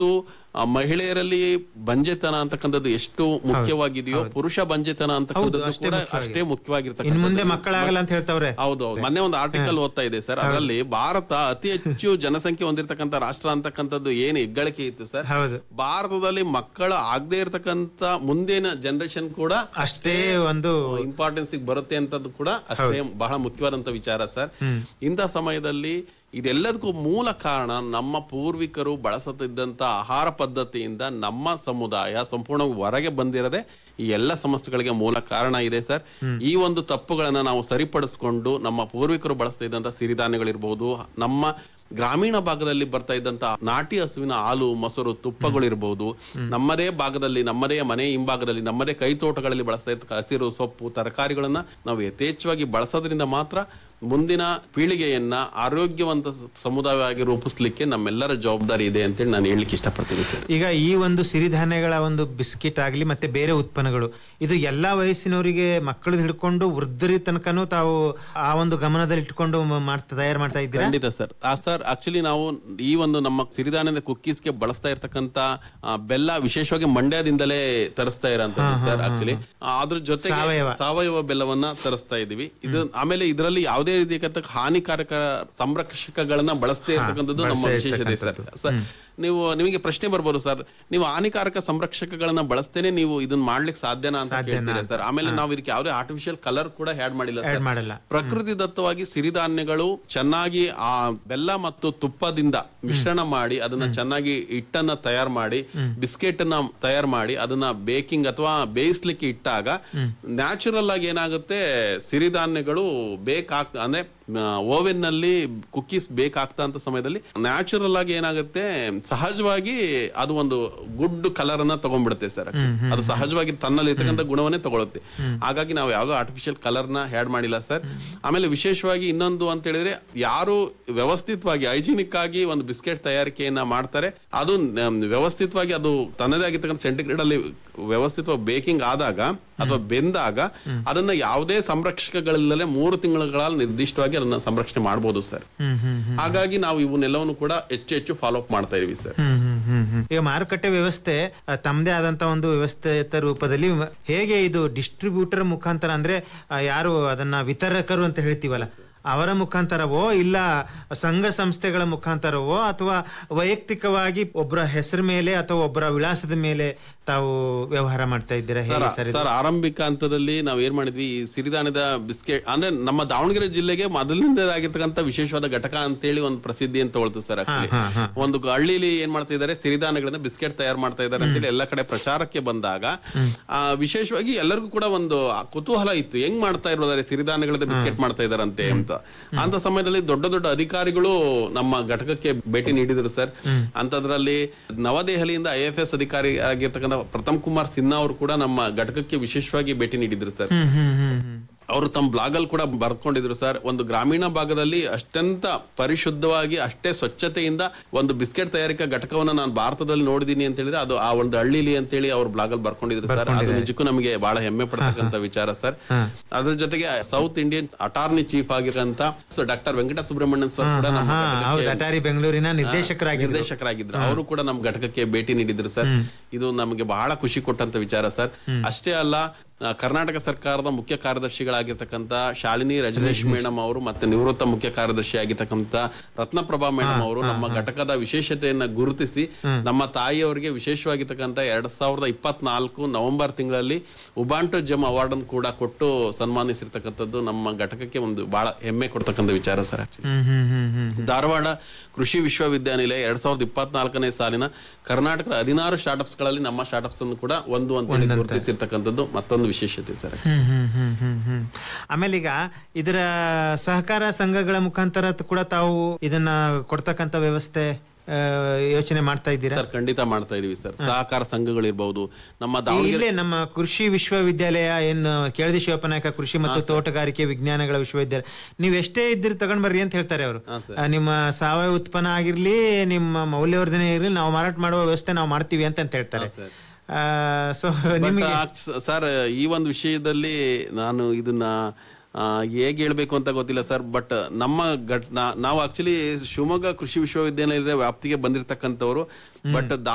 ಆ, ಮಹಿಳೆಯರಲ್ಲಿ ಬಂಜೆತನ ಅಂತಕ್ಕಂಥದ್ದು ಎಷ್ಟು ಮುಖ್ಯವಾಗಿದೆಯೋ ಪುರುಷ ಬಂಜೆತನ ಅಂತಕ್ಕಂಥದ್ದು ಅಷ್ಟೇ ಕೂಡ ಮುಖ್ಯವಾಗಿದೆ. ಅಷ್ಟೇ ಇನ್ ಮುಖ್ಯವಾಗಿರ್ತಕ್ಕಂಥ ಮುಂದೆ ಮಕ್ಕಳಾಗಲ್ಲ ಅಂತ ಹೇಳ್ತಾವ್ರೆ ಹೌದು ಹೌದು ಮೊನ್ನೆ ಒಂದು ಆರ್ಟಿಕಲ್ ಓದ್ತಾ ಇದೆ ಸರ್ ಅದರಲ್ಲಿ ಭಾರತ ಅತಿ ಹೆಚ್ಚು ಜನಸಂಖ್ಯೆ ಹೊಂದಿರತಕ್ಕಂಥ ರಾಷ್ಟ್ರ ಅಂತಕ್ಕಂಥದ್ದು ಏನು ಹೆಗ್ಗಳಿಕೆ ಇತ್ತು ಸರ್ ಹೌದು ಭಾರತದಲ್ಲಿ ಮಕ್ಕಳು ಆಗದೆ ಇರತಕ್ಕಂತ ಮುಂದಿನ ಜನರೇಷನ್ ಕೂಡ ಅಷ್ಟೇ ಒಂದು ಇಂಪಾರ್ಟೆನ್ಸ್ ಬರುತ್ತೆ ಅಂತದ್ದು ಕೂಡ ಅಷ್ಟೇ ಬಹಳ ಮುಖ್ಯವಾದಂತ ವಿಚಾರ ಸರ್ ಇಂಥ ಸಮಯದಲ್ಲಿ ಇದೆಲ್ಲದಕ್ಕೂ ಮೂಲ ಕಾರಣ ನಮ್ಮ ಪೂರ್ವಿಕರು ಬಳಸುತ್ತಿದ್ದಂತ ಆಹಾರ ಪದ್ಧತಿಯಿಂದ ನಮ್ಮ ಸಮುದಾಯ ಸಂಪೂರ್ಣವಾಗಿ ಹೊರಗೆ ಬಂದಿರದೆ ಈ ಎಲ್ಲ ಸಮಸ್ಯೆಗಳಿಗೆ ಮೂಲ ಕಾರಣ ಇದೆ ಸರ್ ಈ ಒಂದು ತಪ್ಪುಗಳನ್ನ ನಾವು ಸರಿಪಡಿಸ್ಕೊಂಡು ನಮ್ಮ ಪೂರ್ವಿಕರು ಬಳಸ್ತಾ ಇದ್ದಂತ ಸಿರಿಧಾನ್ಯಗಳಿರ್ಬೋದು ನಮ್ಮ ಗ್ರಾಮೀಣ ಭಾಗದಲ್ಲಿ ಬರ್ತಾ ಇದ್ದಂತ ನಾಟಿ ಹಸುವಿನ ಹಾಲು ಮೊಸರು ತುಪ್ಪಗಳಿರ್ಬೋದು ನಮ್ಮದೇ ಭಾಗದಲ್ಲಿ ನಮ್ಮದೇ ಮನೆ ಹಿಂಭಾಗದಲ್ಲಿ ನಮ್ಮದೇ ಕೈ ತೋಟಗಳಲ್ಲಿ ಬಳಸ್ತಾ ಇದ್ದ ಹಸಿರು ಸೊಪ್ಪು ತರಕಾರಿಗಳನ್ನ ನಾವು ಯಥೇಚ್ಛವಾಗಿ ಬಳಸೋದ್ರಿಂದ ಮಾತ್ರ ಮುಂದಿನ ಪೀಳಿಗೆಯನ್ನ ಆರೋಗ್ಯವಂತ ಸಮುದಾಯವಾಗಿ ರೂಪಿಸ್ಲಿಕ್ಕೆ ನಮ್ಮೆಲ್ಲರ ಜವಾಬ್ದಾರಿ ಇದೆ ಅಂತೇಳಿ ನಾನು ಹೇಳಲಿಕ್ಕೆ ಇಷ್ಟಪಡ್ತೀನಿ ಸರ್ ಈಗ ಈ ಒಂದು ಸಿರಿಧಾನ್ಯಗಳ ಒಂದು ಬಿಸ್ಕಿಟ್ ಆಗಲಿ ಮತ್ತೆ ಬೇರೆ ಉತ್ಪನ್ನಗಳು ಇದು ಎಲ್ಲಾ ವಯಸ್ಸಿನವರಿಗೆ ಮಕ್ಕಳು ಹಿಡ್ಕೊಂಡು ವೃದ್ಧರಿ ತನಕನೂ ತಾವು ಆ ಒಂದು ಗಮನದಲ್ಲಿ ಇಟ್ಕೊಂಡು ಮ- ಮಾಡ್ತಾ ತಯಾರು ಮಾಡ್ತಾ ಇದ್ದೀರಾ ಖಂಡಿತ ಸರ್ ಆ ಸರ್ ಆಕ್ಚುಲಿ ನಾವು ಈ ಒಂದು ನಮ್ಮ ಸಿರಿಧಾನ್ಯದ ಕುಕ್ಕೀಸ್ಗೆ ಬಳಸ್ತಾ ಇರ್ತಕ್ಕಂತ ಆ, ಬೆಲ್ಲ ವಿಶೇಷವಾಗಿ ಮಂಡ್ಯದಿಂದಲೇ ತರಿಸ್ತಾ ಇರೋಂಥದ್ದು ಸರ್ ಆಕ್ಚುಲಿ ಅದ್ರ ಜೊತೆಗೆ ಸಾವಯವ. ಸಾವಯವ ಬೆಲ್ಲವನ್ನ ತರಿಸ್ತಾ ಇದೀವಿ ಇದು ಆಮೇಲೆ ಇದರಲ್ಲಿ ಯಾವುದೇ ರೀತಿಯ ಹಾನಿಕಾರಕ ಸಂರಕ್ಷಕಗಳನ್ನ ಬಳಸದೇ ಇರ್ತಕ್ಕಂಥದ್ದು ನಮ್ಮ ಬಳಸದೇ ವಿಶೇಷತೆ ಸರ್ ಸರ್ ನೀವು ನಿಮಗೆ ಪ್ರಶ್ನೆ ಬರ್ಬೋದು ಸರ್ ನೀವು ಹಾನಿಕಾರಕ ಸಂರಕ್ಷಕಗಳನ್ನ ಬಳಸ್ತೇನೆ ನೀವು ಇದನ್ನ ಮಾಡ್ಲಿಕ್ಕೆ ಸಾಧ್ಯನಾ ಅಂತ ಕೇಳ್ತೀರಾ ಸರ್ ಆಮೇಲೆ ನಾವು ಇದಕ್ಕೆ ಯಾವುದೇ ಆರ್ಟಿಫಿಷಿಯಲ್ ಕಲರ್ ಕೂಡ ಆಡ್ ಮಾಡಿಲ್ಲ ಆಡ್ ಸರ್ ಮಾಡಲ್ಲ ಪ್ರಕೃತಿ ದತ್ತವಾಗಿ ಸಿರಿಧಾನ್ಯಗಳು ಚೆನ್ನಾಗಿ ಆ ಬೆಲ್ಲ ಮತ್ತು ತುಪ್ಪದಿಂದ ಮಿಶ್ರಣ ಮಾಡಿ ಅದನ್ನ ಚೆನ್ನಾಗಿ ಹಿಟ್ಟನ್ನ ತಯಾರು ಮಾಡಿ ಬಿಸ್ಕೆಟ್ ಅನ್ನ ತಯಾರು ಮಾಡಿ ಅದನ್ನ ಬೇಕಿಂಗ್ ಅಥವಾ ಬೇಯಿಸ್ಲಿಕ್ಕೆ ಇಟ್ಟಾಗ ನ್ಯಾಚುರಲ್ ಆಗಿ ಏನಾಗುತ್ತೆ ಸಿರಿಧಾನ್ಯಗಳು ಬೇಕಾಗ್ ಅಂದ್ರೆ ಓವೆನ್ ನಲ್ಲಿ ಕುಕ್ಕೀಸ್ ಬೇಕಾಗ್ತಾ ಅಂತ ಸಮಯದಲ್ಲಿ ನ್ಯಾಚುರಲ್ ಆಗಿ ಏನಾಗುತ್ತೆ ಸಹಜವಾಗಿ ಅದು ಒಂದು ಗುಡ್ ಕಲರ್ ಅನ್ನ ತಗೊಂಡ್ಬಿಡುತ್ತೆ ಸರ್ ಅದು ಸಹಜವಾಗಿ ತನ್ನಲ್ಲಿ ಇರ್ತಕ್ಕಂಥ ಗುಣವನ್ನೇ ತಗೊಳುತ್ತೆ ಹಾಗಾಗಿ ನಾವು ಯಾವ್ದೋ ಆರ್ಟಿಫಿಷಿಯಲ್ ಕಲರ್ ನ ಆಡ್ ಮಾಡಿಲ್ಲ ಸರ್ ಆಮೇಲೆ ವಿಶೇಷವಾಗಿ ಇನ್ನೊಂದು ಅಂತ ಹೇಳಿದ್ರೆ ಯಾರು ವ್ಯವಸ್ಥಿತವಾಗಿ ಹೈಜಿನಿಕ್ ಆಗಿ ಒಂದು ಬಿಸ್ಕೆಟ್ ತಯಾರಿಕೆಯನ್ನ ಮಾಡ್ತಾರೆ ಅದು ನ- ವ್ಯವಸ್ಥಿತವಾಗಿ ಅದು ತನ್ನದೇ ಆಗಿರ್ತಕ್ಕಂಥ ಸೆಂಟಿಗ್ರೇಡ್ ಅಲ್ಲಿ ವ್ಯವಸ್ಥಿತವಾಗಿ ಬೇಕಿಂಗ್ ಆದಾಗ ಅಥವಾ ಬೆಂದಾಗ ಅದನ್ನ ಯಾವುದೇ ಸಂರಕ್ಷಕಗಳಿಲ್ಲದೆ ಮೂರು ತಿಂಗಳ ನಿರ್ದಿಷ್ಟವಾಗಿ ಅದನ್ನ ಸಂರಕ್ಷಣೆ ಮಾಡಬಹುದು ಸರ್ ಹ್ಮ್ ಹ್ಮ್ ಹ್ಮ್ ಹಾಗಾಗಿ ನಾವು ಇವನ್ನೆಲ್ಲವನ್ನು ಕೂಡ ಹೆಚ್ಚು ಹೆಚ್ಚು ಫಾಲೋ ಅಪ್ ಮಾಡ್ತಾ ಇದೀವಿ ಸರ್ ಹ್ಮ್ ಹ್ಮ್ ಹ್ಮ್ ಹ್ಮ್. ಈಗ ಮಾರುಕಟ್ಟೆ ವ್ಯವಸ್ಥೆ ಆ, ತಮ್ಮದೇ ಆದಂತ ಒಂದು ವ್ಯವಸ್ಥಿತ ರೂಪದಲ್ಲಿ ಮ- ಹೇಗೆ ಇದು ಡಿಸ್ಟ್ರಿಬ್ಯೂಟರ್ ಮುಖಾಂತರ ಅಂದ್ರೆ ಆ, ಯಾರು ಅದನ್ನ ವಿತರಕರು ಅಂತ ಹೇಳ್ತೀವಲ್ಲ ಅವರ ಮುಖಾಂತರವೋ ಇಲ್ಲ ಸಂಘ ಸಂಸ್ಥೆಗಳ ಮುಖಾಂತರವೋ ಅಥವಾ ವೈಯಕ್ತಿಕವಾಗಿ ಒಬ್ಬರ ಹೆಸರು ಮೇಲೆ ಅಥವಾ ಒಬ್ಬರ ವಿಳಾಸದ ಮೇಲೆ ತಾವು ವ್ಯವಹಾರ ಮಾಡ್ತಾ ಇದ್ದೀರಾ ಹೇಗೆ ಸರ್ ಇದು? ಸರ್ ಆರಂಭಿಕ ಹಂತದಲ್ಲಿ ನಾವ್ ಏನ್ ಮಾಡಿದ್ವಿ ಈ ಸಿರಿಧಾನ್ಯದ ಬಿಸ್ಕೆಟ್ ಅಂದ್ರೆ ನಮ್ಮ ದಾವಣಗೆರೆ ಜಿಲ್ಲೆಗೆ ಮೊದಲಿನಿಂದಾಗಿರ್ತಕ್ಕಂಥ ವಿಶೇಷವಾದ ಘಟಕ ಅಂತೇಳಿ ಒಂದು ಪ್ರಸಿದ್ಧಿ ಅಂತ ತೊಳ್ತು ಸರ್ ಆಕ್ಚುಲಿ ಹಾ, ಹಾ. ಒಂದು ಹಳ್ಳಿಲಿ ಏನ್ ಮಾಡ್ತಾ ಇದ್ದಾರೆ ಸಿರಿಧಾನ್ಯಗಳಿಂದ ಬಿಸ್ಕೆಟ್ ತಯಾರು ಮಾಡ್ತಾ ಇದ್ದಾರೆ ಅಂತೇಳಿ ಎಲ್ಲ ಕಡೆ ಪ್ರಚಾರಕ್ಕೆ ಬಂದಾಗ ಆ, ವಿಶೇಷವಾಗಿ ಎಲ್ಲರಿಗೂ ಕೂಡ ಒಂದು ಕುತೂಹಲ ಇತ್ತು ಹೆಂಗ್ ಮಾಡ್ತಾ ಇರೋದಾರೆ ಸಿರಿಧಾನ್ಯಗಳಿಂದ ಬಿಸ್ಕೆಟ್ ಮಾಡ್ತಾ ಇದಾರಂತೆ ಅಂತ ಅಂತ ಸಮಯದಲ್ಲಿ ದೊಡ್ಡ ದೊಡ್ಡ ಅಧಿಕಾರಿಗಳು ನಮ್ಮ ಘಟಕಕ್ಕೆ ಭೇಟಿ ನೀಡಿದ್ರು ಸರ್ ಅಂತದ್ರಲ್ಲಿ ನವದೆಹಲಿಯಿಂದ ಐ ಎಫ್ ಎಸ್ ಅಧಿಕಾರಿ ಆಗಿರ್ತಕ್ಕಂಥ ಪ್ರಥಮ್ ಕುಮಾರ್ ಸಿನ್ಹಾ ಅವರು ಕೂಡ ನಮ್ಮ ಘಟಕಕ್ಕೆ ವಿಶೇಷವಾಗಿ ಭೇಟಿ ನೀಡಿದ್ರು ಸರ್ ಹ್ಮ್ ಹ್ಮ್ ಹ್ಮ್ ಹ್ಮ್ ಅವರು ತಮ್ಮ ಬ್ಲಾಗ್ ಅಲ್ಲಿ ಕೂಡ ಬರ್ಕೊಂಡಿದ್ರು ಸರ್ ಒಂದು ಗ್ರಾಮೀಣ ಭಾಗದಲ್ಲಿ ಅಷ್ಟಂತ ಪರಿಶುದ್ಧವಾಗಿ ಅಷ್ಟೇ ಸ್ವಚ್ಛತೆಯಿಂದ ಒಂದು ಬಿಸ್ಕೆಟ್ ತಯಾರಿಕಾ ಘಟಕವನ್ನ ನಾನು ಭಾರತದಲ್ಲಿ ನೋಡಿದೀನಿ ಅಂತ ಹೇಳಿದ್ರೆ ಅದು ಆ ಒಂದು ಹಳ್ಳಿಲಿ ಅಂತೇಳಿ ಅವ್ರ ಬ್ಲಾಗ್ ಅಲ್ಲಿ ಬರ್ಕೊಂಡಿದ್ರು ಸರ್ ಅದು ನಿಜಕ್ಕೂ ನಮಗೆ ಬಹಳ ಹೆಮ್ಮೆ ಪಡ್ತಕ್ಕಂಥ ವಿಚಾರ ಸರ್ ಅದ್ರ ಜೊತೆಗೆ ಸೌತ್ ಇಂಡಿಯನ್ ಅಟಾರ್ನಿ ಚೀಫ್ ಆಗಿರಂತ ಡಾಕ್ಟರ್ ವೆಂಕಟ ಸುಬ್ರಹ್ಮಣ್ಯನ್ ಸರ್ ಕೂಡ ನಮ್ಮ ಹಾ ಘಟಕಕ್ಕೆ ಹೌದು ಅಟಾರಿ ಬೆಂಗಳೂರಿನ ನಿರ್ದೇಶಕರಾಗಿದ್ರು ನಿರ್ದೇಶಕರಾಗಿದ್ರು ಅವರು ಕೂಡ ನಮ್ಮ ಘಟಕಕ್ಕೆ ಭೇಟಿ ನೀಡಿದ್ರು ಸರ್ ಇದು ನಮಗೆ ಬಹಳ ಖುಷಿ ಕೊಟ್ಟಂತ ವಿಚಾರ ಸರ್ ಅಷ್ಟೇ ಅಲ್ಲ ಆ, ಕರ್ನಾಟಕ ಸರ್ಕಾರದ ಮುಖ್ಯ ಕಾರ್ಯದರ್ಶಿಗಳಾಗಿರ್ತಕ್ಕಂಥ ಶಾಲಿನಿ ರಜನೀಶ್ ಮೇಡಮ್ ಅವರು ಮತ್ತೆ ನಿವೃತ್ತ ಮುಖ್ಯ ಕಾರ್ಯದರ್ಶಿ ಆಗಿರ್ತಕ್ಕಂಥ ರತ್ನಪ್ರಭಾ ಮೇಡಮ್ ಅವರು ನಮ್ಮ ಘಟಕದ ವಿಶೇಷತೆಯನ್ನ ಗುರುತಿಸಿ ನಮ್ಮ ತಾಯಿಯವರಿಗೆ ವಿಶೇಷವಾಗಿರ್ತಕ್ಕಂಥ ಎರಡ್ ಸಾವಿರದ ಇಪ್ಪತ್ನಾಲ್ಕು ನವೆಂಬರ್ ತಿಂಗಳಲ್ಲಿ ಉಬಾಂಟು ಜಮ್ ಅವಾರ್ಡ್ ಅನ್ನು ಕೂಡ ಕೊಟ್ಟು ಸನ್ಮಾನಿಸಿರ್ತಕ್ಕಂಥದ್ದು ನಮ್ಮ ಘಟಕಕ್ಕೆ ಒಂದು ಬಹಳ ಹೆಮ್ಮೆ ಕೊಡ್ತಕ್ಕಂಥ ವಿಚಾರ ಸರ್ ಆಕ್ಚುಲಿ ಹ್ಮ್ ಹ್ಮ್ ಹ್ಮ್ ಹ್ಮ್ ಧಾರವಾಡ ಕೃಷಿ ವಿಶ್ವವಿದ್ಯಾನಿಲಯ ಎರಡ್ ಸಾವಿರದ ಇಪ್ಪತ್ನಾಲ್ಕನೇ ಸಾಲಿನ ಕರ್ನಾಟಕದ ಹದಿನಾರು ಸ್ಟಾರ್ಟ್ಅಪ್ಸ್ ಗಳಲ್ಲಿ ನಮ್ಮ ಸ್ಟಾರ್ಟ್ಅಪ್ಸ್ ಅನ್ನು ಕೂಡ ಒಂದು ಅಂತ ಹೇಳಿ ಗುರುತಿಸಿರ್ತಕ್ಕಂಥದ್ದು ಮತ್ತೊಂದು ವಿಶೇಷತೆ ಸರ್ ಹ್ಮ್ ಹ್ಮ್ ಹ್ಮ್ ಹ್ಮ್ ಹ್ಮ್ ಆಮೇಲೆ ಈಗ ಇದರ ಸಹಕಾರ ಸಂಘಗಳ ಮುಖಾಂತರ ತ- ಕೂಡ ತಾವು ಇದನ್ನ ಕೊಡ್ತಕ್ಕಂತ ವ್ಯವಸ್ಥೆ ಆ, ಯೋಚನೆ ಮಾಡ್ತಾ ಇದ್ದೀರಾ ಸರ್ ಖಂಡಿತ ಮಾಡ್ತಾ ಇದೀವಿ ಸರ್ ಸಹಕಾರ ಸಂಘಗಳಿರ್ಬಹುದು ನಮ್ಮ ದಾವಣಗೆರೆ ಇಲ್ಲೇ ನಮ್ಮ ಕೃಷಿ ವಿಶ್ವವಿದ್ಯಾಲಯ ಏನು ಕೆಳದಿ ಶಿವಪ್ಪನಾಯಕ ಕೃಷಿ ಮತ್ತು ತೋಟಗಾರಿಕೆ ವಿಜ್ಞಾನಗಳ ವಿಶ್ವವಿದ್ಯಾಲಯ ನೀವು ಎಷ್ಟೇ ಇದ್ರಿ ತಗೊಂಡ್ ಬರ್ರಿ ಅಂತ ಹೇಳ್ತಾರೆ ಅವರು ನಿಮ್ಮ ಸಾವಯವ ಉತ್ಪನ್ನ ಆಗಿರ್ಲಿ ನಿಮ್ಮ ಮೌಲ್ಯವರ್ಧನೆ ಇರಲಿ ನಾವು ಮಾರಾಟ ಮಾಡುವ ವ್ಯವಸ್ಥೆ ನಾವು ಮಾಡ್ತೀವಿ ಅಂತ ಅಂತ ಹೇಳ್ತಾರೆ ಸೊ ನಿಮಗೆ ಸರ್ ಈ ಒಂದು ವಿಷಯದಲ್ಲಿ ನಾನು ಇದನ್ನ ಆ, ಹೇಗೆ ಹೇಳ್ಬೇಕು ಅಂತ ಗೊತ್ತಿಲ್ಲ ಸರ್ ಬಟ್ ನಮ್ಮ ಘಟ್ ನಾ- ನಾವು ಆಕ್ಚುಲಿ ಶಿವಮೊಗ್ಗ ಕೃಷಿ ವಿಶ್ವವಿದ್ಯಾನಿಲಯದ ವ್ಯಾಪ್ತಿಗೆ ಬಂದಿರತಕ್ಕಂಥವ್ರು ಬಟ್